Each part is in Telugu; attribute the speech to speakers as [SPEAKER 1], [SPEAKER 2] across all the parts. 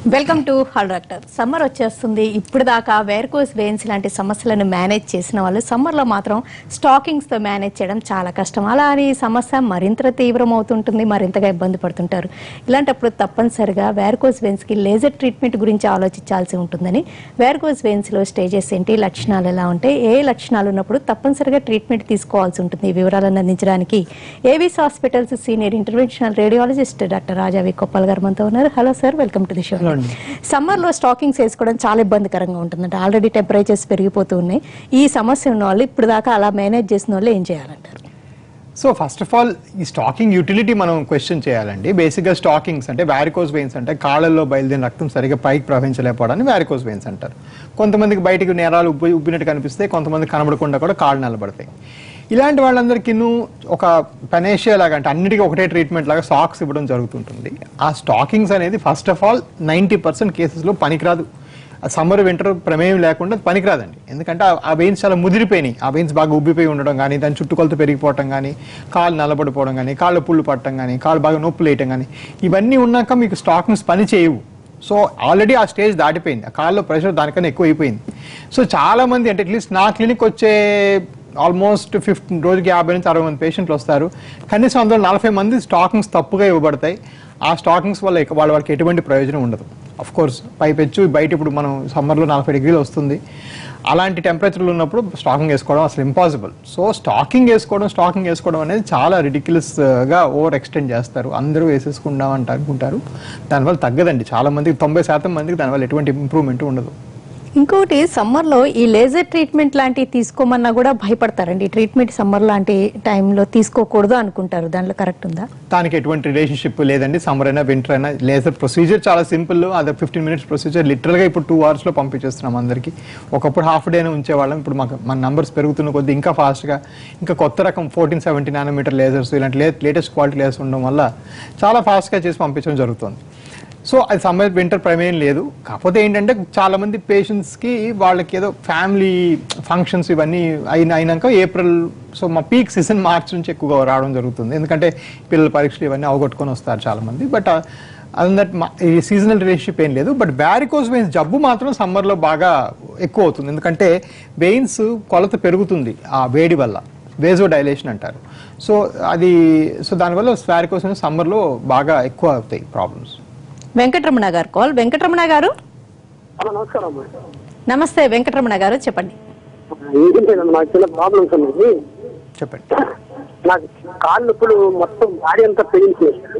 [SPEAKER 1] వెల్కమ్ టు హల్ డాక్టర్ సమ్మర్ వచ్చేస్తుంది ఇప్పుడు దాకా వేర్కోస్ వెయిన్స్ లాంటి సమస్యలను మేనేజ్ చేసిన వాళ్ళు సమ్మర్లో మాత్రం స్టాకింగ్స్తో మేనేజ్ చేయడం చాలా కష్టం అలా అని ఈ సమస్య మరింత తీవ్రం అవుతుంటుంది మరింతగా ఇబ్బంది పడుతుంటారు ఇలాంటప్పుడు తప్పనిసరిగా వేర్కోస్ వెయిన్స్కి లేజర్ ట్రీట్మెంట్ గురించి ఆలోచించాల్సి ఉంటుందని వేర్కోస్ వెయిన్స్లో స్టేజెస్ ఏంటి లక్షణాలు ఎలా ఉంటాయి ఏ లక్షణాలు ఉన్నప్పుడు తప్పనిసరిగా ట్రీట్మెంట్ తీసుకోవాల్సి ఉంటుంది ఈ వివరాలను అందించడానికి Avis hospitals senior interventional radiologist doctor Rajavi Koppal గారు మనతో ఉన్నారు hello sir welcome to the show summer లో స్టాకింగ్స్ వేసుకోవడం చాలా ఇబ్బందికరంగా ఉంటుందంట ఆల్రెడీ టెంపరేచర్స్ పెరిగిపోతూ ఉన్నాయి ఈ సమస్య ఉన్న వాళ్ళు ఇప్పుడు దాకా అలా మేనేజ్ చేసిన వాళ్ళు ఏం చేయాలంటారు
[SPEAKER 2] సో ఫస్ట్ ఆఫ్ ఆల్ ఈ స్టాకింగ్ యూటిలిటీ మనం క్వశ్చన్ చేయాలండి బేసిక్గా స్టాకింగ్స్ అంటే వ్యారికోస్ వెయిన్స్ అంటే కాళ్ళల్లో బయలుదేరిన రక్తం సరిగ్గా పైకి ప్రవహించలేకపోవడాన్ని వ్యారికోస్ వెయిన్స్ అంటారు కొంతమందికి బయటికి నేరాలు ఉబ్బి ఉబ్బినట్టు కనిపిస్తే కొంతమంది కనబడకుండా కూడా కాళ్ళు నిలబడతాయి ఇలాంటి వాళ్ళందరికీ ఒక పెనేషియా లాగా అంటే అన్నిటికీ ఒకటే ట్రీట్మెంట్ లాగా సాక్స్ ఇవ్వడం జరుగుతుంటుంది ఆ స్టాకింగ్స్ అనేది first of all ninety percent కేసెస్లో పనికిరాదు సమ్మర్ వింటర్ ప్రమేయం లేకుండా పనికిరాదండి ఎందుకంటే ఆ- ఆ వెయిన్స్ చాలా ముదిరిపోయినాయి ఆ వెయిన్స్ బాగా ఉబ్బిపోయి ఉండడం కానీ దాని చుట్టుకొలత పెరిగిపోవటం కానీ కాళ్ళు నల్లబడిపోవడం కానీ కాళ్ళు పుళ్ళు పట్టడం కానీ కాళ్ళు బాగా నొప్పులు వేయటం కానీ ఇవన్నీ ఉన్నాక మీకు స్టాకింగ్స్ పని చేయవు సో ఆల్రెడీ ఆ స్టేజ్ దాటిపోయింది ఆ కాళ్ళలో ప్రెషర్ దానికన్నా ఎక్కువ అయిపోయింది సో చాలా మంది అంటే అట్లీస్ట్ నా క్లినిక్ వచ్చే ఆల్మోస్ట్ ఫిఫ్టీన్ రోజుకి యాభై నుంచి అరవై మంది పేషెంట్లు వస్తారు కనీసం అందులో నలభై మంది స్టాకింగ్స్ తప్పుగా ఇవ్వబడతాయి ఆ స్టాకింగ్స్ వల్ల ఇక వాళ్ళ వాళ్ళకి ఎటువంటి ప్రయోజనం ఉండదు అఫ్ కోర్స్ పైపెచ్చు బయట ఇప్పుడు మనం సమ్మర్లో నలభై డిగ్రీలు వస్తుంది అలాంటి టెంపరేచర్లు ఉన్నప్పుడు స్టాకింగ్ వేసుకోవడం అసలు ఇంపాసిబుల్ సో స్టాకింగ్ వేసుకోవడం స్టాకింగ్ వేసుకోవడం అనేది చాలా రిడిక్యులస్గా ఓవర్ ఎక్స్టెండ్ చేస్తారు అందరూ వేసేసుకుందాం అంట అనుకుంటారు దానివల్ల తగ్గదండి చాలా మందికి తొంభై శాతం మందికి దానివల్ల ఎటువంటి ఇంప్రూవ్మెంట్ ఉండదు
[SPEAKER 1] ఇంకొకటి సమ్మర్ లో ఈ లేజర్ ట్రీట్మెంట్ లాంటివి తీసుకోమన్నా కూడా భయపడతారండి ఈ ట్రీట్మెంట్ సమ్మర్ లాంటి టైంలో తీసుకోకూడదు అనుకుంటారు దాంట్లో కరెక్ట్ ఉందా
[SPEAKER 2] దానికి ఎటువంటి రిలేషన్షిప్ లేదండి సమ్మర్ అయినా వింటర్ అయినా లేజర్ ప్రొసీజర్ చాలా సింపుల్ అది ఫిఫ్టీన్ మినిట్స్ ప్రొసీజర్ లిటరల్గా ఇప్పుడు టూ అవర్స్లో పంపించేస్తున్నాం అందరికీ ఒకప్పుడు హాఫ్ డేనే ఉంచేవాళ్ళం ఇప్పుడు మాకు మన నంబర్స్ పెరుగుతున్న కొద్దీ ఇంకా ఫాస్ట్గా ఇంకా కొత్త రకం ఫోర్టీన్ సెవెంటీ నానోమీటర్ లేజర్స్ ఇలాంటి లే లేటెస్ట్ క్వాలిటీ లేజర్స్ ఉండడం వల్ల చాలా ఫాస్ట్గా చేసి పంపించడం జరుగుతుంది సో అది సమ్మర్ వింటర్ ప్రమేయం లేదు కాకపోతే ఏంటంటే చాలా మంది పేషెంట్స్కి వాళ్ళకి ఏదో ఫ్యామిలీ ఫంక్షన్స్ ఇవన్నీ అయిన అయినాక ఏప్రిల్ సో మా పీక్ సీజన్ మార్చ్ నుంచి ఎక్కువగా రావడం జరుగుతుంది ఎందుకంటే పిల్లల పరీక్షలు ఇవన్నీ అవగొట్టుకొని వస్తారు చాలా మంది బట్ అదర్ దట్ ఈ సీజనల్ రిలేషన్షిప్ ఏం లేదు బట్ బ్యారికోస్ వెయిన్స్ జబ్బు మాత్రం సమ్మర్లో బాగా ఎక్కువ అవుతుంది ఎందుకంటే వెయిన్స్ కొలత పెరుగుతుంది ఆ వేడి వల్ల వేజో డైలేషన్ అంటారు సో అది సో దానివల్ల వ్యారికోస్ వెయిన్స్ సమ్మర్లో బాగా ఎక్కువ అవుతాయి ప్రాబ్లమ్స్
[SPEAKER 1] వెంకటరమణ గారు కాల్ వెంకటరమణ గారు
[SPEAKER 3] హలో నమస్కారం అమ్మా
[SPEAKER 1] నమస్తే వెంకటరమణ గారు చెప్పండి
[SPEAKER 3] ఏంటంటే నాకు చిన్న ప్రాబ్లమ్స్ ఉన్నాయి
[SPEAKER 2] చెప్పండి
[SPEAKER 3] నాకు కాళ్ళు నొప్పులు మొత్తం బాడీ అంతా పెయిన్స్ చేస్తాను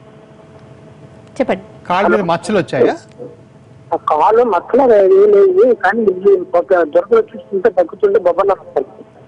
[SPEAKER 1] చెప్పండి
[SPEAKER 2] కాళ్ళ మీద మచ్చలు వచ్చాయా
[SPEAKER 3] ఆ కాళ్ళు మచ్చలు ఏం లేదు కానీ ఇది ఒక దొరకలు చూస్తుంటే తగ్గుతుంటే బొబ్బలు వస్తాయి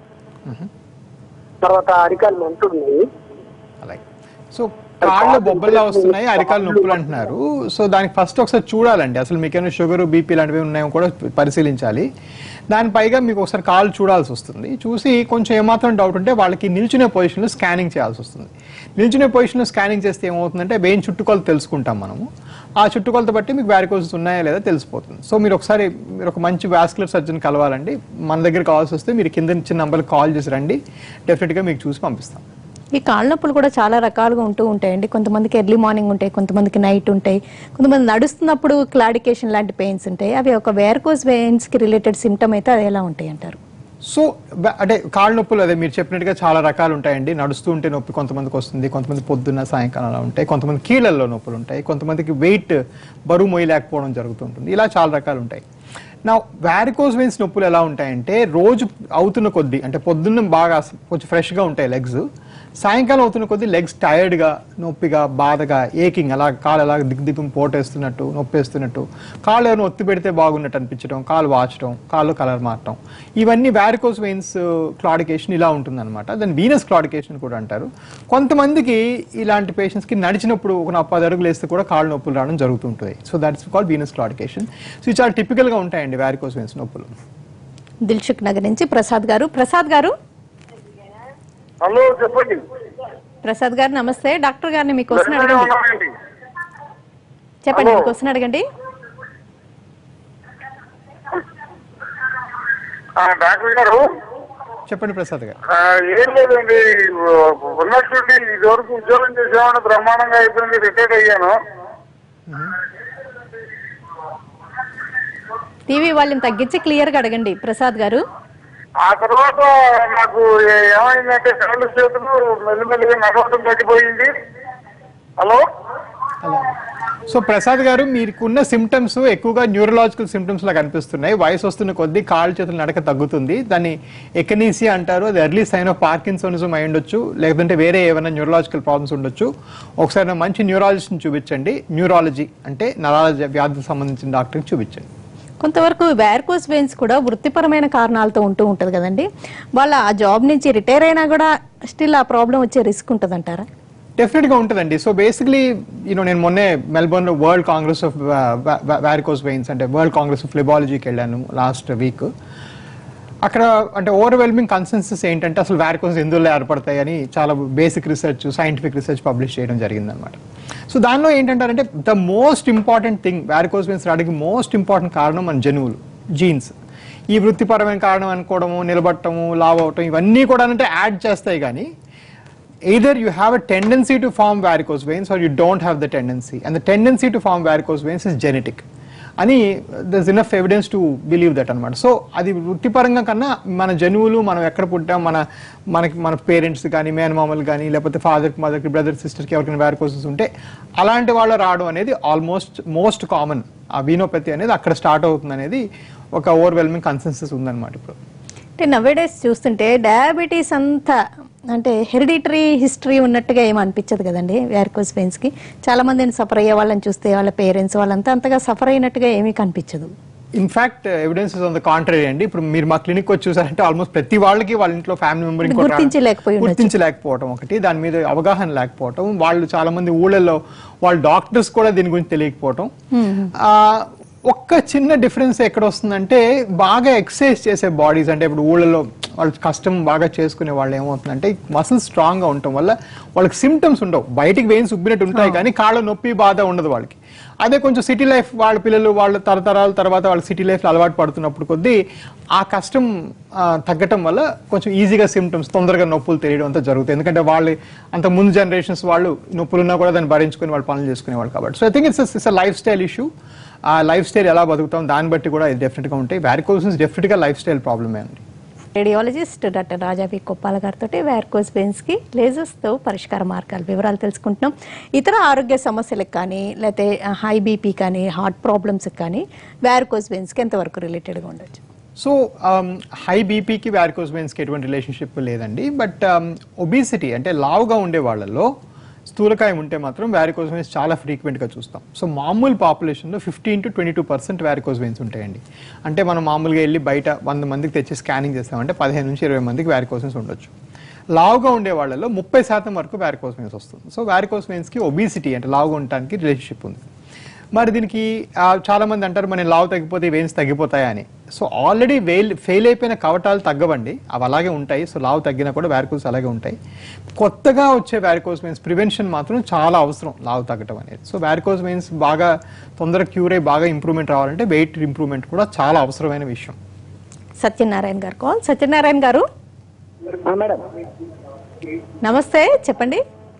[SPEAKER 3] తర్వాత అరికాలు మంటున్నాయి
[SPEAKER 2] అలాగే సో కాళ్ళు బొబ్బల్లా వస్తున్నాయి అరికాలు నొప్పులు అంటున్నారు సో దానికి ఫస్ట్ ఒకసారి చూడాలండి అసలు మీకేమైనా షుగర్ బీపీ లాంటివి ఉన్నాయో కూడా పరిశీలించాలి దాని పైగా మీకు ఒకసారి కాళ్ళు చూడాల్సి వస్తుంది చూసి కొంచెం ఏమాత్రం డౌట్ ఉంటే వాళ్ళకి నిల్చునే పొజిషన్లో స్కానింగ్ చేయాల్సి వస్తుంది నిల్చునే పొజిషన్లో స్కానింగ్ చేస్తే ఏమవుతుందంటే వెయిన్ చుట్టుకొలత తెలుసుకుంటాం మనము ఆ చుట్టుకొలత బట్టి మీకు వ్యారికోసెస్ ఉన్నాయా లేదా తెలిసిపోతుంది సో మీరు ఒకసారి మీరు ఒక మంచి వాస్కులర్ సర్జన్ కలవాలండి మన దగ్గర కావాల్సి వస్తే మీరు కింద ఇచ్చిన నంబర్కి కాల్ చేసి రండి డెఫినెట్గా మీకు చూసి పంపిస్తాం
[SPEAKER 1] ఈ కాళ్ళ నొప్పులు కూడా చాలా రకాలుగా ఉంటూ ఉంటాయండి కొంతమందికి ఎర్లీ మార్నింగ్ ఉంటాయి కొంతమందికి నైట్ ఉంటాయి కొంతమంది నడుస్తున్నప్పుడు క్లాడికేషన్ లాంటి పెయిన్స్ ఉంటాయి అవి ఒక వేర్కోస్ వెయిన్స్ కి రిలేటెడ్ సిమ్టమ్ అయితే అది ఎలా ఉంటాయి అంటారు
[SPEAKER 2] సో బ- అంటే కాళ్ళ నొప్పులు అదే మీరు చెప్పినట్టుగా చాలా రకాలు ఉంటాయండి నడుస్తూ ఉంటే నొప్పి కొంతమందికి వస్తుంది కొంతమంది పొద్దున్న సాయంకాలం అలా ఉంటాయి కొంతమంది కీళ్ళల్లో నొప్పులు ఉంటాయి కొంతమందికి వెయిట్ బరువు మోయలేకపోవడం జరుగుతుంటుంది ఇలా చాలా రకాలు ఉంటాయి నా వ్యారికోస్ వెయిన్స్ నొప్పులు ఎలా ఉంటాయంటే రోజు అవుతున్న కొద్దీ అంటే పొద్దున్న బాగా కొంచెం ఫ్రెష్గా ఉంటాయి లెగ్స్ సాయంకాలం అవుతున్న కొద్దీ లెగ్స్ టైర్డ్గా నొప్పిగా బాధగా ఏకింగ్ అలా కాలు అలా దిగ్దిగ్గం పోటేస్తున్నట్టు నొప్పేస్తున్నట్టు కాళ్ళు ఏమైనా ఒత్తి పెడితే బాగున్నట్టు అనిపించడం కాలు వాచడం కాళ్ళు కలర్ మారటం ఇవన్నీ వ్యారికోస్ వెయిన్స్ క్లాడికేషన్ ఇలా ఉంటుందన్నమాట దాన్ని వీనస్ క్లాడికేషన్ కూడా అంటారు కొంతమందికి ఇలాంటి పేషెంట్స్కి నడిచినప్పుడు ఒక నా పది అడుగులు వేస్తే కూడా కాళ్ళు నొప్పులు రావడం జరుగుతుంటుంది so that's call venous claudication సో ఇవి చాలా typical గా ఉంటాయండి వ్యారికోస్ వెయిన్స్ నొప్పులు
[SPEAKER 1] దిల్సుఖ్ నగర్ నుంచి ప్రసాద్ గారు ప్రసాద్ గారు
[SPEAKER 4] హలో చెప్పండి
[SPEAKER 1] ప్రసాద్ గారు నమస్తే డాక్టర్ గారిని మీ క్వశ్చన్ అడగండి
[SPEAKER 4] ఉన్నానండి
[SPEAKER 1] చెప్పండి మీ
[SPEAKER 4] హలో.
[SPEAKER 1] క్వశ్చన్ అడగండి
[SPEAKER 4] ఆ, డాక్టర్ గారు
[SPEAKER 2] చెప్పండి ప్రసాద్ గారు
[SPEAKER 4] ఆ, ఏం లేదండి ఉన్నట్టుండి ఇదివరకు ఉద్యోగం చేసామని బ్రహ్మాండంగా అయిపోయింది రిటైర్డ్ అయ్యాను
[SPEAKER 1] టీవీ వాళ్ళని తగ్గించి క్లియర్గా అడగండి ప్రసాద్ గారు
[SPEAKER 4] ఆ తర్వాత నాకు ఏ- ఏమైందంటే కాళ్ళు చేతులు మెల్లిమెల్లిగా నడవటం తగ్గిపోయింది హలో
[SPEAKER 2] అలా సో ప్రసాద్ గారు మీకున్న సిమ్టమ్స్ ఎక్కువగా న్యూరలాజికల్ సిమ్టమ్స్ లాగా కనిపిస్తున్నాయి వయసు వస్తున్న కొద్దీ కాళ్ళు చేతులు నడక తగ్గుతుంది దాన్ని ఎకనీసియా అంటారు అది ఎర్లీ సైన్ ఆఫ్ పార్కిన్సోనిజం అయి ఉండొచ్చు లేదంటే వేరే ఏమైనా న్యూరలాజికల్ ప్రాబ్లమ్స్ ఉండొచ్చు ఒకసారి నా మంచి న్యూరాలజిస్ట్ని చూపించండి న్యూరాలజీ అంటే నరాల వ్యాధికి సంబంధించిన డాక్టర్కి చూపించండి
[SPEAKER 1] కొంతవరకు వ్యార్కోస్ వెయిన్స్ కూడా వృత్తిపరమైన కారణాలతో ఉంటూ ఉంటుంది కదండి వాళ్ళ ఆ జాబ్ నుంచి రిటైర్ అయినా కూడా స్టిల్ ఆ ప్రాబ్లం వచ్చే రిస్క్ ఉంటుంది అంటారా
[SPEAKER 2] డెఫినెట్ గా ఉంటుందండి సో బేసిక్లీ యూనో నేను మొన్నే మెల్బోర్న్ లో world congress of varicose veins అంటే వరల్డ్ కాంగ్రెస్ ఆఫ్ ఫ్లెబాలజీకి వెళ్ళాను లాస్ట్ వీక్ అక్కడ అంటే ఓవర్వెల్మింగ్ కన్సెన్సస్ ఏంటంటే అసలు వ్యారికోస్ ఎందులో ఏర్పడతాయి అని చాలా basic research scientific research publish చేయడం జరిగిందనమాట సో దానిలో ఏంటంటారంటే the most important thing varicose veins రావడానికి మోస్ట్ ఇంపార్టెంట్ కారణం మన జనువులు జీన్స్ ఈ వృత్తిపరమైన కారణం అనుకోవడము నిలబడటము లావ్ అవటం ఇవన్నీ కూడా అంటే యాడ్ చేస్తాయి కానీ either you have a tendency to form varicose veins or you don't have the tendency and the tendency to form varicose veins is genetic అని there's enough evidence to believe that అనమాట సో అది వృత్తిపరంగా కన్నా మన జనువులు మనం ఎక్కడ పుట్టాం మన మనకి మన పేరెంట్స్ కానీ మేనమామలు కానీ లేకపోతే ఫాదర్కి మదర్కి బ్రదర్ సిస్టర్కి ఎవరికైనా వ్యారికోసెస్ ఉంటే అలాంటి వాళ్ళు రావడం అనేది ఆల్మోస్ట్ మోస్ట్ కామన్ ఆ వీనోపతి అనేది అక్కడ స్టార్ట్ అవుతుంది అనేది ఒక ఓవర్వెల్మింగ్ కన్సెన్సెస్ ఉందన్నమాట ఇప్పుడు
[SPEAKER 1] అంటే నవేడేస్ చూస్తుంటే డయాబెటీస్ అంతా అంటే హెరిడిటరీ హిస్టరీ ఉన్నట్టుగా ఏం అనిపించదు కదండి వ్యారికోస్ వెయిన్స్ కి చాలా మందిని సఫర్ అయ్యే వాళ్ళని చూస్తే వాళ్ళ పేరెంట్స్ వాళ్ళంతా అంతగా సఫర్ అయినట్టుగా ఏమీ కనిపించదు
[SPEAKER 2] in fact evidence is on the contrary అండి ఇప్పుడు మీరు మా క్లినిక్ వచ్చి చూసారంటే ఆల్మోస్ట్ ప్రతి వాళ్ళకి వాళ్ళ ఇంట్లో ఫ్యామిలీ మెంబర్ ఇంకోటి రా-
[SPEAKER 1] గుర్తించలేకపోయి ఉండొచ్చు.
[SPEAKER 2] గుర్తించలేకపోవడం ఒకటి దాని మీద అవగాహన లేకపోవడం వాళ్ళు చాలా మంది ఊళ్ళల్లో వాళ్ళ డాక్టర్స్ కూడా దీని గురించి తెలియకపోవడం ఆ, ఒక్క చిన్న డిఫరెన్స్ ఎక్కడ వస్తుందంటే బాగా ఎక్సర్సైజ్ చేసే బాడీస్ అంటే ఇప్పుడు ఊళ్ళలో వాళ్ళు కష్టం బాగా చేసుకునే వాళ్ళు ఏమవుతుందంటే మసిల్స్ స్ట్రాంగ్ గా ఉండటం వల్ల వాళ్ళకి సిమ్టమ్స్ ఉండవు బయటికి వెయిన్స్ ఉబ్బినట్టు ఉంటాయి కానీ కాళ్ళ నొప్పి బాధ ఉండదు వాళ్ళకి అదే కొంచెం సిటీ లైఫ్ వాళ్ళ పిల్లలు వాళ్ళ తరతరాల తర్వాత వాళ్ళ సిటీ లైఫ్ అలవాటు పడుతున్నప్పుడు కొద్దీ ఆ కష్టం ఆ, తగ్గటం వల్ల కొంచెం ఈజీగా సిమ్టమ్స్ తొందరగా నొప్పులు తెలియడం అంతా జరుగుతుంది ఎందుకంటే వాళ్ళు అంత ముందు జనరేషన్స్ వాళ్ళు నొప్పులున్నా కూడా దాన్ని భరించుకుని వాళ్ళు పనులు చేసుకునేవాళ్ళు కాబట్టి so I think it's it's lifestyle issue ఆ లైఫ్ స్టైల్ ఎలా బతుకుతాం దాన్ని బట్టి కూడా ఇది డెఫినెట్గా ఉంటాయి వ్యారికోసిస్ డెఫినెట్గా లైఫ్ స్టైల్ ప్రాబ్లమే అండి
[SPEAKER 1] రేడియాలజిస్ట్ డాక్టర్ రాజావి కొప్పాల గారితో వ్యారికోస్ వెయిన్స్ కి లేజర్స్ తో పరిష్కార మార్గాలు వివరాలు తెలుసుకుంటున్నాం ఇతర ఆరోగ్య సమస్యలకు కానీ లేకపోతే హై బీపీ కానీ హార్ట్ ప్రాబ్లమ్స్ కానీ వ్యారికోస్ వెయిన్స్ కి ఎంతవరకు రిలేటెడ్ గా ఉండొచ్చు
[SPEAKER 2] సో హై బీపీకి వ్యారికోస్ వెయిన్స్కి ఎటువంటి రిలేషన్షిప్ లేదండి బట్ ఒబిసిటీ అంటే లావుగా ఉండే వాళ్ళలో స్థూలకాయం ఉంటే మాత్రం వ్యారికోస్ వెయిన్స్ చాలా ఫ్రీక్వెంట్గా చూస్తాం సో మామూలు పాపులేషన్లో fifteen to twenty two percent varicose veins ఉంటాయండి అంటే మనం మామూలుగా వెళ్ళి బయట వంద మందికి తెచ్చి స్కానింగ్ చేస్తామంటే పదిహేను నుంచి ఇరవై మందికి వ్యారికోస్ వెయిన్స్ ఉండొచ్చు లావుగా ఉండే వాళ్ళలో ముప్పై శాతం వరకు వ్యారికోస్ వెయిన్స్ వస్తుంది సో వ్యారికోస్ వెయిన్స్కి ఒబిసిటీ అంటే లావుగా ఉండటానికి రిలేషన్షిప్ ఉంది మరి దీనికి ఆ, చాలా మంది అంటారు మన లావు తగ్గిపోతే వెయిన్స్ తగ్గిపోతాయా అని సో ఆల్రెడీ వెయిల్ ఫెయిల్ అయిపోయిన కవటాలు తగ్గవండి అవి అలాగే ఉంటాయి సో లావు తగ్గినా కూడా వ్యారికోస్ అలాగే ఉంటాయి కొత్తగా వచ్చే వ్యారికోస్ వెయిన్స్ ప్రివెన్షన్ మాత్రం చాలా అవసరం లావు తగ్గటం అనేది సో వ్యారికోస్ వెయిన్స్ బాగా తొందరగా క్యూర్ అయ్యి బాగా ఇంప్రూవ్మెంట్ రావాలంటే వెయిట్ ఇంప్రూవ్మెంట్ కూడా చాలా అవసరమైన విషయం
[SPEAKER 1] సత్యనారాయణ గారు కాల్ సత్యనారాయణ గారు
[SPEAKER 3] ఆ, మేడం
[SPEAKER 1] నమస్తే చెప్పండి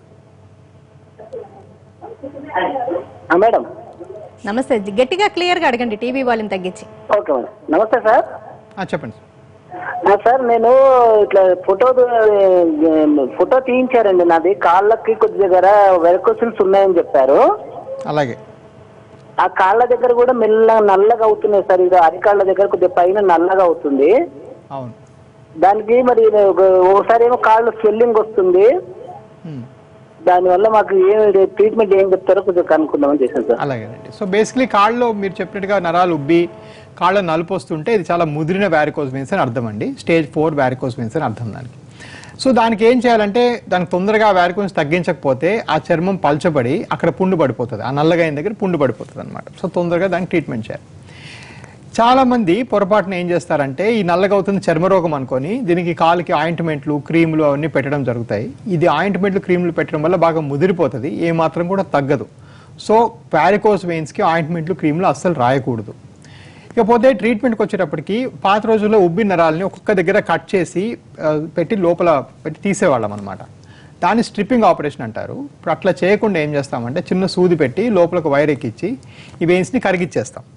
[SPEAKER 3] ఆ, మేడం
[SPEAKER 1] నమస్తే గట్టిగా క్లియర్ గా అడగండి టీవీ వాళ్ళని తగ్గించి
[SPEAKER 3] ఓకే మేడం నమస్తే సార్
[SPEAKER 2] ఆ, చెప్పండి
[SPEAKER 3] ఆ, సార్ నేను ఇట్లా ఫోటో ఫోటో తీయించారండి నాది కాళ్ళకి కొద్ది దగ్గర వెరకోసిల్స్ ఉన్నాయని చెప్పారు
[SPEAKER 2] అలాగే
[SPEAKER 3] ఆ కాళ్ళ దగ్గర కూడా మెల్లగా నల్లగా అవుతున్నాయి సార్ ఇది అరికాళ్ళ దగ్గర కొద్దిగా పైన నల్లగా అవుతుంది
[SPEAKER 2] అవును
[SPEAKER 3] దానికి మరి ఒక- ఒకసారి ఏమో కాళ్ళు స్వెల్లింగ్ వస్తుంది
[SPEAKER 2] Hmm.
[SPEAKER 3] దానివల్ల మాకు ఏం ట్రీట్మెంట్ ఏం చెప్తారో కొద్దిగా కనుక్కుందామని చేశాను సార్
[SPEAKER 2] అలాగేనండి సో బేసిక్లీ కాళ్ళలో మీరు చెప్పినట్టుగా నరాలు ఉబ్బి కాళ్ళ నలుపు వస్తుంటే ఇది చాలా ముదిరిన వ్యారికోస్ వెయిన్స్ అని అర్థం అండి స్టేజ్ ఫోర్ వ్యారికోస్ వెయిన్స్ అని అర్థం దానికి సో దానికి ఏం చేయాలంటే దానికి తొందరగా వ్యారికోన్స్ తగ్గించకపోతే ఆ చర్మం పల్చబడి అక్కడ పుండు పడిపోతుంది ఆ నల్లగా అయిన దగ్గర పుండు పడిపోతుంది అనమాట సో తొందరగా దానికి ట్రీట్మెంట్ చేయాలి చాలా మంది పొరపాటున ఏం చేస్తారంటే ఈ నల్లగా అవుతుంది చర్మరోగం అనుకొని దీనికి కాలుకి ఆయింట్మెంట్లు క్రీములు అవన్నీ పెట్టడం జరుగుతాయి ఇది ఆయింట్మెంట్లు క్రీములు పెట్టడం వల్ల బాగా ముదిరిపోతుంది ఏ మాత్రం కూడా తగ్గదు సో ప్యారికోస్ వెయిన్స్కి ఆయింట్మెంట్లు క్రీములు అస్సలు రాయకూడదు ఇకపోతే ట్రీట్మెంట్కి వచ్చేటప్పటికి పాత రోజుల్లో ఉబ్బి నరాలని ఒక్కొక్క దగ్గర కట్ చేసి ఆ, పెట్టి లోపల పెట్టి తీసేవాళ్ళం అనమాట దాన్ని స్ట్రిప్పింగ్ ఆపరేషన్ అంటారు ఇప్పుడు అట్లా చేయకుండా ఏం చేస్తామంటే చిన్న సూది పెట్టి లోపల ఒక వైర్ ఎక్కించి ఈ వెయిన్స్ని కరిగిచ్చేస్తాం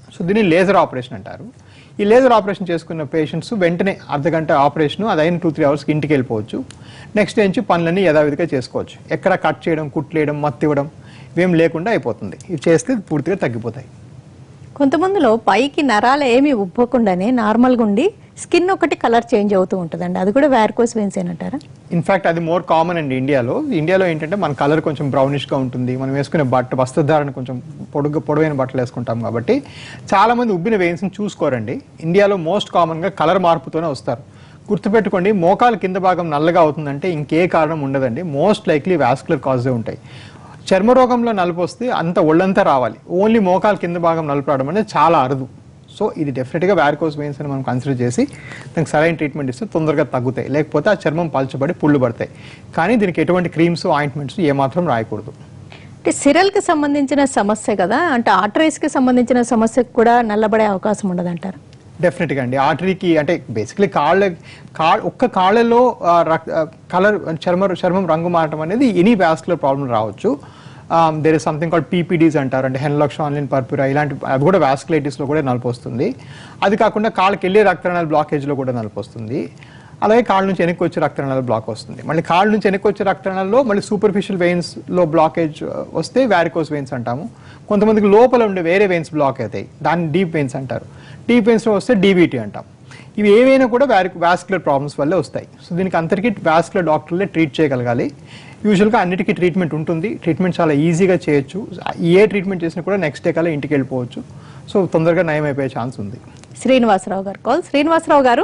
[SPEAKER 2] సో దీన్ని లేజర్ ఆపరేషన్ అంటారు ఈ లేజర్ ఆపరేషన్ చేసుకున్న పేషెంట్స్ వెంటనే అర్ధగంట ఆపరేషన్ అది అయిన టూ త్రీ అవర్స్కి ఇంటికి వెళ్ళిపోవచ్చు నెక్స్ట్ నుంచి పనులన్నీ యథావిధిగా చేసుకోవచ్చు ఎక్కడ కట్ చేయడం కుట్లేయడం మత్తివ్వడం ఇవేం లేకుండా అయిపోతుంది ఇవి చేస్తే పూర్తిగా తగ్గిపోతాయి
[SPEAKER 1] కొంతమందిలో పైకి నరాలు ఏమి ఉబ్బకుండానే నార్మల్గా ఉండి స్కిన్ ఒకటి కలర్ చేంజ్ అవుతూ ఉంటుందండి అది కూడా వ్యారికోస్ వెయిన్స్ ఏనంటారా
[SPEAKER 2] ఇన్ఫాక్ట్ అది మోర్ కామన్ అండి ఇండియాలో ఇండియాలో ఏంటంటే మన కలర్ కొంచెం బ్రౌనిష్గా ఉంటుంది మనం వేసుకునే బట్ట వస్త్రధారణ కొంచెం పొడుగు పొడవైన బట్టలు వేసుకుంటాం కాబట్టి చాలా మంది ఉబ్బిన వెయిన్స్ని చూసుకోరండి ఇండియాలో మోస్ట్ కామన్గా కలర్ మార్పుతోనే వస్తారు గుర్తుపెట్టుకోండి మోకాలు కింద భాగం నల్లగా అవుతుందంటే ఇంకే కారణం ఉండదండి మోస్ట్ లైక్లీ వాస్కులర్ కాజే ఉంటాయి చర్మరోగంలో నలుపు వస్తే అంత ఒళ్ళంతా రావాలి ఓన్లీ మోకాలు కింద భాగం నలుపు రావడం అనేది చాలా అరుదు సో ఇది డెఫినెట్గా వ్యారికోస్ వెయిన్స్ అని మనం కన్సిడర్ చేసి దానికి సరైన ట్రీట్మెంట్ ఇస్తే తొందరగా తగ్గుతాయి లేకపోతే ఆ చర్మం పలచబడి పుళ్ళు పడతాయి కానీ దీనికి ఎటువంటి క్రీమ్స్ ఆయింట్మెంట్స్ ఏమాత్రం రాయకూడదు
[SPEAKER 1] అంటే సిరల్కి సంబంధించిన సమస్య కదా అంటే ఆర్టరీస్కి సంబంధించిన సమస్యకు కూడా నల్లబడే అవకాశం ఉండదంటారు
[SPEAKER 2] డెఫినెట్గా అండి ఆర్టరీకి అంటే బేసిక్లీ కాళ్ళ కా ఒక్క కాళ్ళలో కలర్ చర్మ చర్మం రంగు మారటం అనేది ఎనీ వ్యాస్కులర్ ప్రాబ్లం రావచ్చు there is something called PPDs అంటారు అంటే హెన్లాక్స్ ఆన్లైన్ పర్పురా ఇలాంటి అవి కూడా వ్యాస్కులైటిస్లో కూడా నలుపు వస్తుంది అది కాకుండా కాళ్ళకి వెళ్ళే రక్తనాళ బ్లాకేజ్లో కూడా నలుపు వస్తుంది అలాగే కాళ్ళ నుంచి వెనక్కి వచ్చే రక్తనాళాలు బ్లాక్ వస్తుంది మళ్ళీ కాళ్ళ నుంచి వెనక్కి వచ్చే రక్తనాళాల్లో మళ్ళీ సూపర్ఫిషియల్ వెయిన్స్ లో బ్లాకేజ్ వస్తే వ్యారికోస్ వెయిన్స్ అంటాము కొంతమందికి లోపల ఉండే వేరే వెయిన్స్ బ్లాక్ అవుతాయి దాన్ని డీప్ వెయిన్స్ అంటారు డీప్ వెయిన్స్లో వస్తే డీబీటీ అంటాం ఇవి ఏవైనా కూడా వ్యారి వాస్కులర్ ప్రాబ్లమ్స్ వల్లే వస్తాయి సో దీనికి అందరికీ వాస్కులర్ డాక్టర్లే ట్రీట్ చేయగలగాలి యూజువల్గా అన్నిటికీ ట్రీట్మెంట్ ఉంటుంది ట్రీట్మెంట్ చాలా ఈజీగా చేయొచ్చు ఏ ట్రీట్మెంట్ చేసినా కూడా నెక్స్ట్ డే కల్లా ఇంటికి వెళ్ళిపోవచ్చు సో తొందరగా నయం అయిపోయే ఛాన్స్ ఉంది
[SPEAKER 1] శ్రీనివాసరావు గారు కాల్ శ్రీనివాసరావు గారు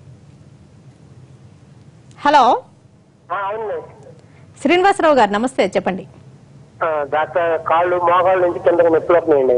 [SPEAKER 1] హలో
[SPEAKER 5] అవును
[SPEAKER 1] శ్రీనివాసరావు గారు నమస్తే చెప్పండి
[SPEAKER 5] డాక్టర్ కాళ్ళు మోకాళ్ళ నుంచి కిందకి నొప్పులు వస్తున్నాయండి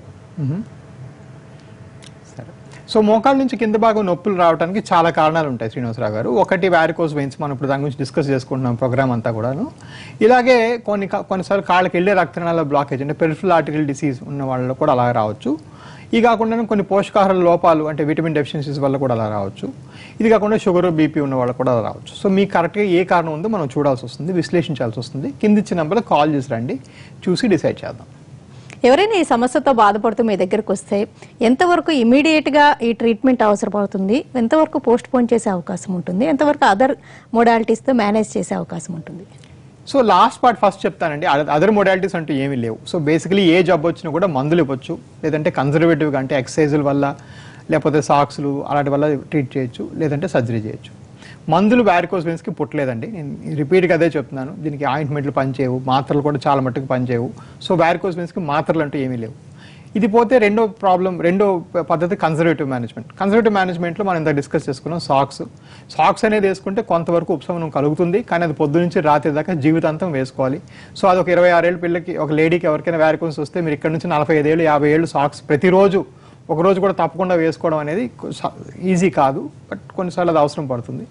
[SPEAKER 2] సరే సో మోకాళ్ళ నుంచి కింద భాగం నొప్పులు రావడానికి చాలా కారణాలు ఉంటాయి శ్రీనివాసరావు గారు ఒకటి వ్యారికోస్ వెయిన్స్ మనం ఇప్పుడు దాని గురించి డిస్కస్ చేసుకుంటున్నాం ప్రోగ్రామ్ అంతా కూడాను ఇలాగే కొన్ని కా- కొన్నిసార్లు కాళ్ళకి వెళ్ళే రక్తనాళ బ్లాకేజ్ అంటే పెరిఫరల్ ఆర్టికల్ డిసీజ్ ఉన్న వాళ్ళలో కూడా అలా రావచ్చు ఇది కాకుండా కొన్ని పోషకాహార లోపాలు అంటే విటమిన్ డెఫిషియన్సీస్ వల్ల కూడా అలా రావచ్చు ఇది కాకుండా షుగర్ బీపీ ఉన్న వాళ్ళకు కూడా అలా రావచ్చు సో మీకు కరెక్ట్గా ఏ కారణం ఉందో మనం చూడాల్సి వస్తుంది విశ్లేషించాల్సి వస్తుంది కింద ఇచ్చిన నెంబర్లో కాల్ చేసి రండి చూసి డిసైడ్ చేద్దాం
[SPEAKER 1] ఎవరైనా ఈ సమస్యతో బాధపడుతూ మీ దగ్గరకు వస్తే ఎంతవరకు ఇమీడియట్ గా ఈ ట్రీట్మెంట్ అవసరమవుతుంది ఎంతవరకు పోస్ట్ పోన్ చేసే అవకాశం ఉంటుంది ఎంతవరకు అదర్ మొడాలిటీస్ తో మేనేజ్ చేసే అవకాశం ఉంటుంది
[SPEAKER 2] సో లాస్ట్ పార్ట్ ఫస్ట్ చెప్తానండి అదర్ మొడాలిటీస్ అంటూ ఏమీ లేవు సో బేసికలీ ఏ జబ్బు వచ్చినా కూడా మందులు ఇవ్వచ్చు లేదంటే కన్జర్వేటివ్గా అంటే ఎక్సర్సైజుల వల్ల లేకపోతే సాక్స్లు అలాంటి వల్ల ట్రీట్ చేయొచ్చు లేదంటే సర్జరీ చేయొచ్చు మందులు వ్యారికోస్ వెయిన్స్కి పుట్టలేదండి నేను రిపీట్గా అదే చెప్తున్నాను దీనికి ఆయింట్మెంట్లు పనిచేయవు మాత్రలు కూడా చాలా మట్టుకు పనిచేయవు సో వ్యారికోస్ వెయిన్స్కి మాత్రలు అంటూ ఏమీ లేవు ఇది పోతే రెండో ప్రాబ్లం రెండో పద్ధతి కన్జర్వేటివ్ మేనేజ్మెంట్ కన్జర్వేటివ్ మేనేజ్మెంట్లో మనం ఇంత డిస్కస్ చేసుకున్నాం సాక్స్ సాక్స్ అనేది వేసుకుంటే కొంతవరకు ఉపశమనం కలుగుతుంది కానీ అది పొద్దు నుంచి రాత్రి దాకా జీవితాంతం వేసుకోవాలి సో అది ఒక ఇరవై ఆరేళ్ళ పిల్లకి ఒక లేడీకి ఎవరికైనా వ్యారికోన్స్ వస్తే మీరు ఇక్కడ నుంచి నలభై ఐదేళ్ళు యాభై ఏళ్ళు సాక్స్ ప్రతిరోజు ఒక రోజు కూడా తప్పకుండా వేసుకోవడం అనేది ఈజీ కాదు బట్ కొన్నిసార్లు అది అవసరం పడుతుంది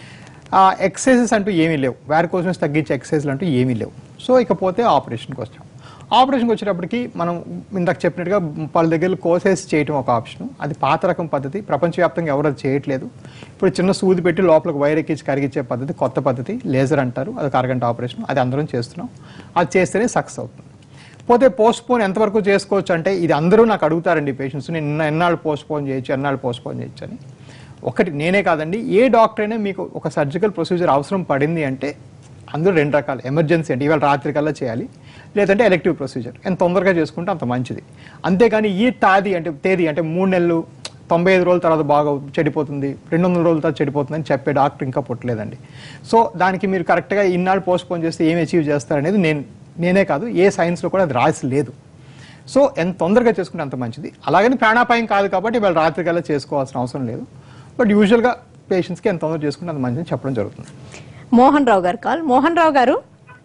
[SPEAKER 2] ఎక్సర్సైజెస్ అంటూ ఏమీ లేవు వ్యారికోజన్స్ తగ్గించే ఎక్సర్సైజ్లు అంటూ ఏమీ లేవు సో ఇకపోతే ఆపరేషన్కి వచ్చాం ఆపరేషన్కి వచ్చేటప్పటికి మనం ఇందాక చెప్పినట్టుగా పలు దగ్గర కోసేసి చేయటం ఒక ఆప్షన్ అది పాత రకం పద్ధతి ప్రపంచవ్యాప్తంగా ఎవరు అది చేయట్లేదు ఇప్పుడు చిన్న సూది పెట్టి లోపలికి వైర్ ఎక్కించి కరిగించే పద్ధతి కొత్త పద్ధతి లేజర్ అంటారు అది ఒక అరగంట ఆపరేషన్ అది అందరం చేస్తున్నాం అది చేస్తేనే సక్సెస్ అవుతుంది పోతే పోస్ట్ పోన్ ఎంతవరకు చేసుకోవచ్చు అంటే ఇది అందరూ నాకు అడుగుతారండి పేషెంట్స్ నేను ఎన్న- ఎన్నాళ్ళు పోస్ట్ పోన్ చేయొచ్చు ఎన్నాళ్ళు పోస్ట్ పోన్ చేయొచ్చు అని ఒకటి నేనే కాదండి ఏ డాక్టర్ అయినా మీకు ఒక సర్జికల్ ప్రొసీజర్ అవసరం పడింది అంటే అందులో రెండు రకాలు ఎమర్జెన్సీ అంటే ఇవాళ రాత్రి కల్లా చేయాలి లేదంటే ఎలక్టివ్ ప్రొసీజర్ ఎంత తొందరగా చేసుకుంటే అంత మంచిది అంతేగాని ఈ తాది అంటే తేదీ అంటే మూడు నెలలు తొంభై ఐదు రోజుల తర్వాత బాగా చెడిపోతుంది రెండు వందల రోజుల తర్వాత చెడిపోతుంది అని చెప్పే డాక్టర్ ఇంకా పుట్టలేదండి సో దానికి మీరు కరెక్ట్గా ఇన్నాళ్ళు పోస్ట్ పోన్ చేస్తే ఏం అచీవ్ చేస్తారనేది నేను నేనే కాదు ఏ సైన్స్లో కూడా అది రాసి లేదు సో ఎంత తొందరగా చేసుకుంటే అంత మంచిది అలాగని ప్రాణాపాయం కాదు కాబట్టి ఇవాళ రాత్రి కల్లా చేసుకోవాల్సిన అవసరం లేదు బట్ యూజువల్గా పేషెంట్స్కి ఎంత తొందరగా చేసుకుంటే అంత మంచిది చెప్పడం జరుగుతుంది
[SPEAKER 1] మోహన్ రావు గారు కాల్ మోహన్ రావు గారు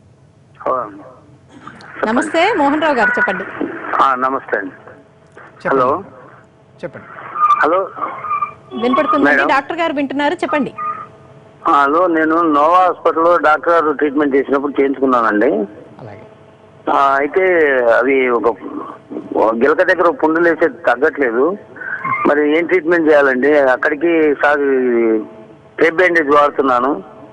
[SPEAKER 1] నమస్తే మోహన్ రావు గారు చెప్పండి
[SPEAKER 5] నమస్తే అండి
[SPEAKER 2] చెప్పండి.
[SPEAKER 5] హలో
[SPEAKER 2] చెప్పండి
[SPEAKER 5] హలో
[SPEAKER 1] వినపడుతుందండి
[SPEAKER 5] మేడం.
[SPEAKER 1] డాక్టర్ గారు వింటున్నారు చెప్పండి
[SPEAKER 5] హలో నేను నోవా హాస్పిటల్లో డాక్టర్ గారు ట్రీట్మెంట్ చేసినప్పుడు చేయించుకున్నానండి
[SPEAKER 2] అలాగే
[SPEAKER 5] ఆ, అయితే అవి ఒక ఒక గిలక దగ్గర పుండులు వేసే తగ్గట్లేదు మరి ఏం ట్రీట్మెంట్ చేయాలండి అక్కడికి సార్ టేప్ బ్యాండేజ్ వాడుతున్నాను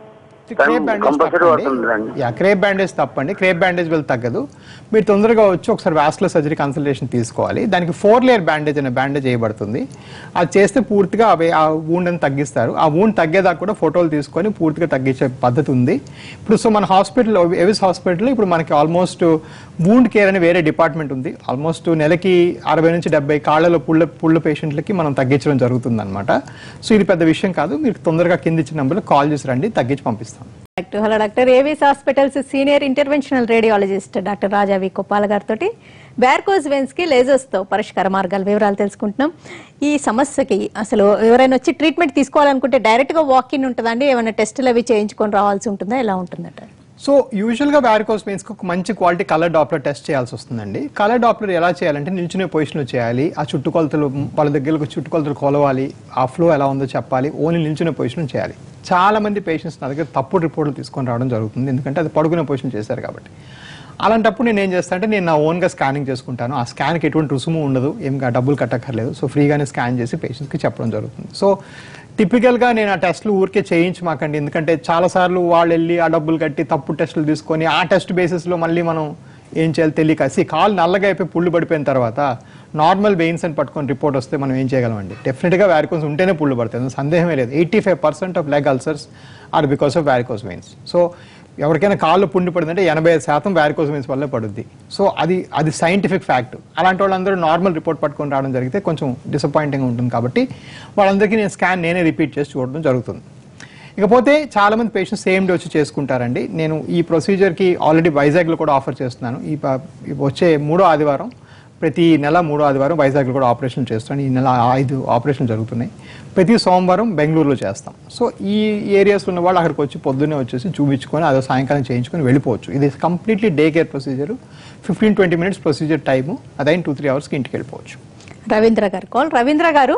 [SPEAKER 2] క్రేప్ బ్యాండేజ్
[SPEAKER 5] కంపల్సరీ వాడుతుందండి
[SPEAKER 2] యా క్రేప్ బ్యాండేజ్ తప్పండి క్రేప్ బ్యాండేజ్ వల్ల తగ్గదు మీరు తొందరగా వచ్చి ఒకసారి వాస్కులర్ సర్జరీ కన్సల్టేషన్ తీసుకోవాలి దానికి ఫోర్ లేయర్ బ్యాండేజ్ అనే బ్యాండేజ్ చేయబడుతుంది అది చేస్తే పూర్తిగా అవి ఆ వూండ్ అని తగ్గిస్తారు ఆ వూండ్ తగ్గేదాకా కూడా ఫోటోలు తీసుకొని పూర్తిగా తగ్గించే పద్ధతి ఉంది ఇప్పుడు సో మన హాస్పిటల్ ఎవిస్ హాస్పిటల్ ఇప్పుడు మనకి ఆల్మోస్ట్ వూండ్ కేర్ అని వేరే డిపార్ట్మెంట్ ఉంది ఆల్మోస్ట్ నెలకి అరవై నుంచి డెబ్బై కాళ్ళలో పుళ్ళ పుళ్ళ పేషెంట్లకి మనం తగ్గించడం జరుగుతుంది అనమాట సో ఇది పెద్ద విషయం కాదు మీరు తొందరగా కింద ఇచ్చిన నెంబర్లో కాల్ చేసి రండి తగ్గించి పంపిస్తాం
[SPEAKER 1] doctor hello doctor Avis hospitals senior interventional radiologist doctor Raja V Koppala గారితో వ్యార్కోజ్ వెన్స్ కి లేజర్స్ తో పరిష్కార మార్గాల వివరాలు తెలుసుకుంటున్నాం ఈ సమస్యకి అసలు ఎవరైనా వచ్చి ట్రీట్మెంట్ తీసుకోవాలనుకుంటే డైరెక్ట్ గా వాక్ ఇన్ ఉంటుందండి ఏమైనా టెస్టులు అవి చేయించుకొని రావాల్సి ఉంటుందా ఎలా ఉంటుందట
[SPEAKER 2] సో యూజువల్గా వ్యారికోస్ వెయిన్స్కి ఒక మంచి క్వాలిటీ కలర్ డాప్లర్ టెస్ట్ చేయాల్సి వస్తుందండి కలర్ డాప్లర్ ఎలా చేయాలంటే నిల్చునే పొజిషన్లో చేయాలి ఆ చుట్టుకొలతలు వాళ్ళ దగ్గరకు చుట్టుకొలతలు కొలవాలి ఆ ఫ్లో ఎలా ఉందో చెప్పాలి ఓన్లీ నిల్చునే పొజిషన్ చేయాలి చాలా మంది పేషెంట్స్ నా దగ్గర తప్పుడు రిపోర్ట్లు తీసుకొని రావడం జరుగుతుంది ఎందుకంటే అది పడుకునే పొజిషన్ చేశారు కాబట్టి అలాంటప్పుడు నేను ఏం చేస్తాను అంటే నేను నా ఓన్గా స్కానింగ్ చేసుకుంటాను ఆ స్కాన్కి ఎటువంటి రుసుము ఉండదు ఏం కా- డబ్బులు కట్టక్కర్లేదు సో ఫ్రీగానే స్కాన్ చేసి పేషెంట్స్కి చెప్పడం జరుగుతుంది సో టిపికల్గా నేను ఆ టెస్ట్లు ఊరికే చేయించమాకండి ఎందుకంటే చాలాసార్లు వాళ్ళు వెళ్ళి ఆ డబ్బులు కట్టి తప్పు టెస్టులు తీసుకొని ఆ టెస్ట్ బేసిస్లో మళ్ళీ మనం ఏం చేయాలి తెలియక సి కాలు నల్లగా అయిపోయి పుళ్ళు పడిపోయిన తర్వాత నార్మల్ వెయిన్స్ అని పట్టుకొని రిపోర్ట్ వస్తే మనం ఏం చేయగలమండి డెఫినెట్గా వ్యారికోస్ ఉంటేనే పుళ్ళు పడతాయి అందులో సందేహమే లేదు eighty five percent of leg ulcers are because of varicose veins so ఎవరికైనా కాళ్ళు పుండి పడిందంటే ఎనభై ఐదు శాతం వ్యారికోస్ వెయిన్స్ వల్లే పడుద్ది సో అది అది సైంటిఫిక్ ఫ్యాక్ట్ అలాంటి వాళ్ళందరూ నార్మల్ రిపోర్ట్ పట్టుకొని రావడం జరిగితే కొంచెం డిసప్పాయింటింగ్ ఉంటుంది కాబట్టి వాళ్ళందరికీ నేను స్కాన్ నేనే రిపీట్ చేసి చూడడం జరుగుతుంది ఇకపోతే చాలా మంది పేషెంట్స్ సేమ్ డే వచ్చి చేసుకుంటారండి నేను ఈ ప్రొసీజర్కి ఆల్రెడీ వైజాగ్లో కూడా ఆఫర్ చేస్తున్నాను ఈ ప- ఈ వచ్చే మూడో ఆదివారం ప్రతి నెల మూడో ఆదివారం వైజాగ్లో కూడా ఆపరేషన్ చేస్తాను ఈ నెల ఐదు ఆపరేషన్ జరుగుతున్నాయి ప్రతి సోమవారం బెంగళూరులో చేస్తాం సో ఈ ఏరియాస్లో ఉన్న వాళ్ళు అక్కడికి వచ్చి పొద్దున్నే వచ్చేసి చూపించుకొని అదో సాయంకాలం చేయించుకొని వెళ్ళిపోవచ్చు ఇది completely day care procedure fifteen twenty minutes procedure time అదైన టూ త్రీ అవర్స్కి ఇంటికి వెళ్ళిపోవచ్చు
[SPEAKER 1] రవీంద్ర గారు కాల్ రవీంద్ర గారు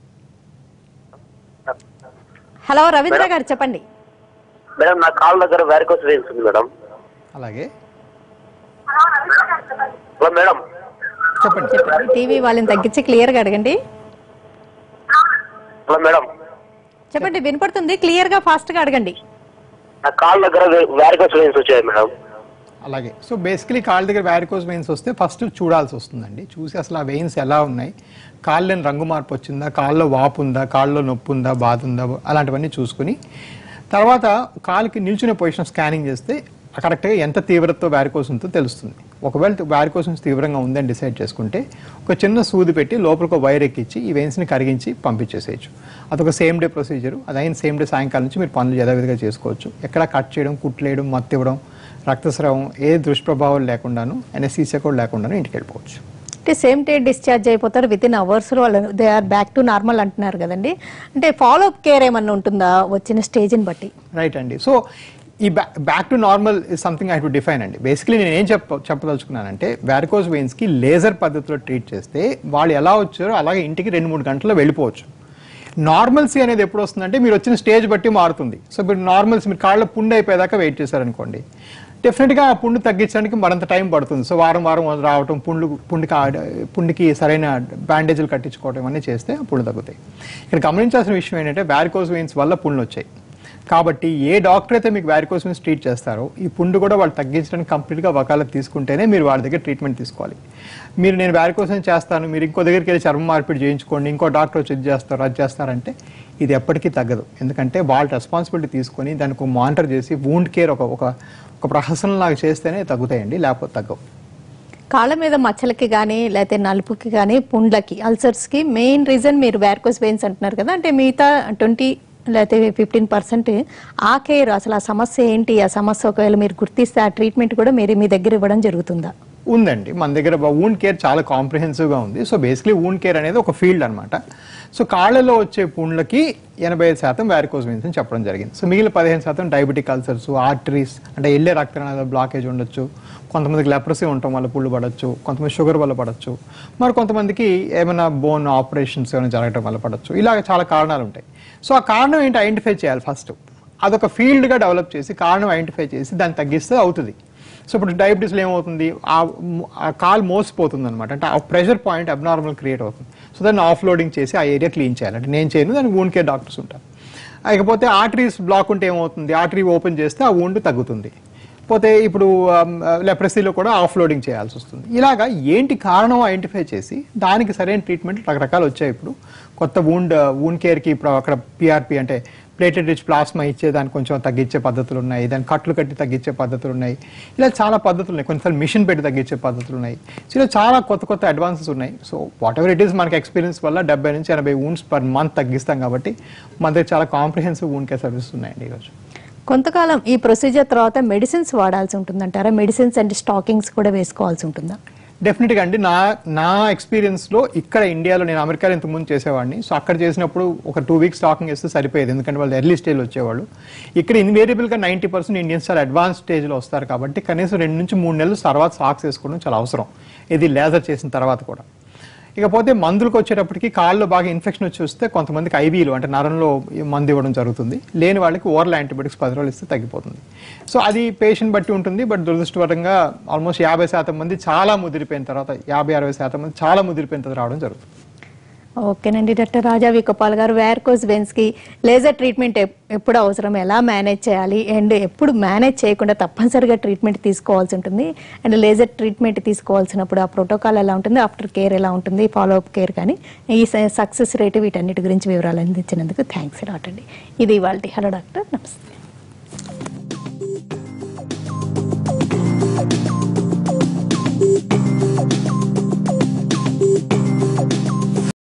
[SPEAKER 1] హలో రవీంద్ర గారు చెప్పండి
[SPEAKER 5] మేడం నా కాళ్ళ దగ్గర వ్యారికోస్ వెయిన్స్ ఉంది మేడం
[SPEAKER 2] అలాగే
[SPEAKER 5] హలో మేడం
[SPEAKER 2] చెప్పండి
[SPEAKER 1] చెప్పండి టీవీ వాళ్ళని తగ్గించి క్లియర్ గా అడగండి
[SPEAKER 5] హలో మేడం
[SPEAKER 1] చెప్పండి వినపడుతుంది క్లియర్ గా ఫాస్ట్ గా అడగండి
[SPEAKER 5] నా కాళ్ళ దగ్గర వ్యారికోస్ వెయిన్స్ వచ్చాయి మేడం
[SPEAKER 2] అలాగే సో బేసికలీ కాళ్ళ దగ్గర వ్యారికోస్ వెయిన్స్ వస్తే ఫస్ట్ చూడాల్సి వస్తుందండి చూసి అసలు ఆ వెయిన్స్ ఎలా ఉన్నాయి కాళ్ళని రంగు మార్పు వచ్చిందా కాళ్ళలో వాపు ఉందా కాళ్ళలో నొప్పి ఉందా బాధ ఉందా అలాంటివన్నీ చూసుకుని తర్వాత కాలుకి నిల్చునే పొజిషన్ స్కానింగ్ చేస్తే కరెక్ట్గా ఎంత తీవ్రతతో వ్యారికోస్ ఉందో తెలుస్తుంది ఒకవేళ వ్యారికోస్ తీవ్రంగా ఉందని డిసైడ్ చేసుకుంటే ఒక చిన్న సూది పెట్టి లోపలికి ఒక వైర్ ఎక్కించి ఈ వెయిన్స్ని కరిగించి పంపించేసేయచ్చు అదొక సేమ్ డే ప్రొసీజర్ అదైన సేమ్ డే సాయంకాలం నుంచి మీరు పనులు యథావిధిగా చేసుకోవచ్చు ఎక్కడ కట్ చేయడం కుట్లేయడం మత్తు ఇవ్వడం రక్తస్రావం ఏ దుష్ప్రభావం లేకుండాను ఎనసీసీ కూడా లేకుండాను ఇంటికి వెళ్ళిపోవచ్చు
[SPEAKER 1] అంటే సేమ్ డే డిశ్చార్జ్ అయిపోతారు విత్ ఇన్ అవర్స్ లో వాళ్ళు they are back to normal అంటున్నారు కదండి అంటే ఫాలో అప్ కేర్ ఏమన్నా ఉంటుందా వచ్చిన స్టేజ్ని బట్టి
[SPEAKER 2] రైట్ అండి సో ఈ back to normal is something I to define అండి బేసికలీ నేను ఏం చెప్ప చెప్పదలుచుకున్నానంటే వ్యారికోస్ వెయిన్స్కి లేజర్ పద్ధతిలో ట్రీట్ చేస్తే వాళ్ళు ఎలా వచ్చారో అలాగే ఇంటికి రెండు మూడు గంటల్లో వెళ్ళిపోవచ్చు నార్మల్సీ అనేది ఎప్పుడు వస్తుందంటే మీరు వచ్చిన స్టేజ్ బట్టి మారుతుంది సో మీరు నార్మల్స్ మీరు కాళ్ళ పుండు అయిపోయేదాకా వెయిట్ చేశారనుకోండి డెఫినెట్గా ఆ పుండు తగ్గించడానికి మరింత టైం పడుతుంది సో వారం వారం రావటం పుండు పుండుకి ఆ- పుండుకి సరైన బ్యాండేజీలు కట్టించుకోవడం అన్నీ చేస్తే ఆ పుండు తగ్గుతాయి ఇక్కడ గమనించాల్సిన విషయం ఏంటంటే వ్యారికోస్ వెయిన్స్ వల్ల పుండ్లు వచ్చాయి కాబట్టి ఏ డాక్టర్ అయితే మీకు వ్యారికోస్ వెయిన్స్ ట్రీట్ చేస్తారో ఈ పుండు కూడా వాళ్ళు తగ్గించడానికి కంప్లీట్గా వకాలత్ తీసుకుంటేనే మీరు వాళ్ళ దగ్గర ట్రీట్మెంట్ తీసుకోవాలి మీరు నేను వ్యారికోస్ వెయిన్స్ చేస్తాను మీరు ఇంకో దగ్గరికి వెళ్ళి చర్మ మార్పిడి చేయించుకోండి ఇంకో డాక్టర్ వచ్చి ఇది చేస్తారు అది చేస్తారంటే ఇది ఎప్పటికీ తగ్గదు ఎందుకంటే వాళ్ళ రెస్పాన్సిబిలిటీ తీసుకొని దానికి మానిటర్ చేసి వూండ్ కేర్ ఒక ఒక ఒక ప్రహసనంలాగా చేస్తేనే తగ్గుతాయండి లేకపోతే తగ్గవు
[SPEAKER 1] కాళ్ళ మీద మచ్చలకి కానీ లేకపోతే నలుపుకి కానీ పుండ్లకి అల్సర్స్కి మెయిన్ రీజన్ మీరు వ్యారికోస్ వెయిన్స్ అంటున్నారు కదా అంటే మిగతా ట్వంటీ లేకపోతే ఫిఫ్టీన్ పర్సెంట్ ఆ కేర్ అసలు ఆ సమస్య ఏంటి ఆ సమస్య ఒకవేళ మీరు గుర్తిస్తే ఆ ట్రీట్మెంట్ కూడా మీరు మీ దగ్గర ఇవ్వడం జరుగుతుందా
[SPEAKER 2] ఉందండి మన దగ్గర వూండ్ కేర్ చాలా కాంప్రిహెన్సివ్గా ఉంది సో బేసిక్లీ వూండ్ కేర్ అనేది ఒక ఫీల్డ్ అనమాట సో కాళ్ళలో వచ్చే పుండ్లకి ఎనభై ఐదు శాతం వ్యారికోస్ వెయిన్స్ అని చెప్పడం జరిగింది సో మిగిలిన పదిహేను శాతం డయాబెటిక్ అల్సర్స్ ఆర్టరీస్ అంటే వెళ్ళే రక్తనాళాల బ్లాకేజ్ ఉండొచ్చు కొంతమందికి లెప్రసీ ఉండటం వల్ల పుళ్ళు పడవచ్చు కొంతమంది షుగర్ వల్ల పడవచ్చు మరి కొంతమందికి ఏమైనా బోన్ ఆపరేషన్స్ ఏమైనా జరగడం వల్ల పడవచ్చు ఇలాగ చాలా కారణాలు ఉంటాయి సో ఆ కారణం ఏంటి ఐడెంటిఫై చేయాలి ఫస్ట్ అదొక ఫీల్డ్గా డెవలప్ చేసి కారణం ఐడెంటిఫై చేసి దాన్ని తగ్గిస్తే అవుతుంది సో ఇప్పుడు డయాబెటీస్లో ఏమవుతుంది ఆ ఆ కాల్ మోసిపోతుంది అనమాట అంటే ఆ ప్రెషర్ పాయింట్ అబ్నార్మల్ క్రియేట్ అవుతుంది సో దాన్ని ఆఫ్ లోడింగ్ చేసి ఆ ఏరియా క్లీన్ చేయాలి అంటే నేను చేయను దానికి వూన్ కేర్ డాక్టర్స్ ఉంటారు ఇకపోతే ఆర్టరీస్ బ్లాక్ ఉంటే ఏమవుతుంది ఆర్టరీ ఓపెన్ చేస్తే ఆ wound తగ్గుతుంది పోతే ఇప్పుడు లెప్రసీలో కూడా ఆఫ్ లోడింగ్ చేయాల్సి వస్తుంది ఇలాగా ఏంటి కారణం ఐడెంటిఫై చేసి దానికి సరైన ట్రీట్మెంట్ రకరకాలు వచ్చాయి ఇప్పుడు కొత్త వూండ్ వూండ్ కేర్కి ఇప్పుడు అక్కడ పిఆర్పి అంటే ప్లేటెడ్ రిచ్ ప్లాస్మా ఇచ్చే దానికి కొంచెం తగ్గించే పద్ధతులు ఉన్నాయి దాని కట్లు కట్టి తగ్గించే పద్ధతులు ఉన్నాయి ఇలా చాలా పద్ధతులు ఉన్నాయి కొన్నిసార్లు మిషన్ పెట్టి తగ్గించే పద్ధతులు ఉన్నాయి సో ఇలా చాలా కొత్త కొత్త అడ్వాన్సెస్ ఉన్నాయి so whatever it is మనకి ఎక్స్పీరియన్స్ వల్ల డెబ్బై నుంచి ఎనభై వూండ్స్ పర్ మంత్ తగ్గిస్తాం కాబట్టి మన దగ్గర చాలా కాంప్రిహెన్సివ్ వూండ్ కేర్ సర్వీసెస్ ఉన్నాయండి ఈరోజు
[SPEAKER 1] కొంతకాలం ఈ ప్రొసీజర్ తర్వాత మెడిసిన్స్ వాడాల్సి ఉంటుందంటారా మెడిసిన్స్ అండ్ స్టాకింగ్స్ కూడా వేసుకోవాల్సి ఉంటుందా
[SPEAKER 2] డెఫినెట్గా అండి నా నా ఎక్స్పీరియన్స్లో ఇక్కడ ఇండియాలో నేను అమెరికాలో ఇంతకుముందు చేసేవాడిని సో అక్కడ చేసినప్పుడు ఒక టూ వీక్స్ స్టాకింగ్ వేస్తే సరిపోయేది ఎందుకంటే వాళ్ళు ఎర్లీ స్టేజ్లో వచ్చేవాళ్ళు ఇక్కడ ఇన్వేరియబుల్గా నైంటీ పర్సెంట్ ఇండియన్స్ చాలా అడ్వాన్స్ స్టేజ్లో వస్తారు కాబట్టి కనీసం రెండు నుంచి మూడు నెలలు తర్వాత సాక్స్ వేసుకోవడం చాలా అవసరం ఇది లేజర్ చేసిన తర్వాత కూడా ఇకపోతే మందులకు వచ్చేటప్పటికి కాళ్ళలో బాగా ఇన్ఫెక్షన్ వచ్చి వస్తే కొంతమందికి ఐవీలు అంటే నరంలో ఈ మందు ఇవ్వడం జరుగుతుంది లేని వాళ్ళకి ఓరల్ యాంటీబయాటిక్స్ పది రోజులు ఇస్తే తగ్గిపోతుంది సో అది పేషెంట్ బట్టి ఉంటుంది బట్ దురదృష్టకరంగా ఆల్మోస్ట్ యాభై శాతం మంది చాలా ముదిరిపోయిన తర్వాత యాభై అరవై శాతం మంది చాలా ముదిరిపోయిన తర్వాత రావడం జరుగుతుంది
[SPEAKER 1] ఓకేనండి డాక్టర్ రాజా వికోపాల్ గారు వ్యార్కోస్ వెన్స్ కి లేజర్ ట్రీట్మెంట్ ఎప్- ఎప్పుడు అవసరం ఎలా మేనేజ్ చేయాలి అండ్ ఎప్పుడు మేనేజ్ చేయకుండా తప్పనిసరిగా ట్రీట్మెంట్ తీసుకోవాల్సి ఉంటుంది అండ్ లేజర్ ట్రీట్మెంట్ తీసుకోవాల్సినప్పుడు ఆ ప్రోటోకాల్ ఎలా ఉంటుంది ఆఫ్టర్ కేర్ ఎలా ఉంటుంది ఫాలో అప్ కేర్ కానీ ఈ సక్సెస్ రేట్ వీటన్నిటి గురించి వివరాలు అందించినందుకు థ్యాంక్స్ లాట్ అండి ఇది ఇవాళ హలో డాక్టర్ నమస్తే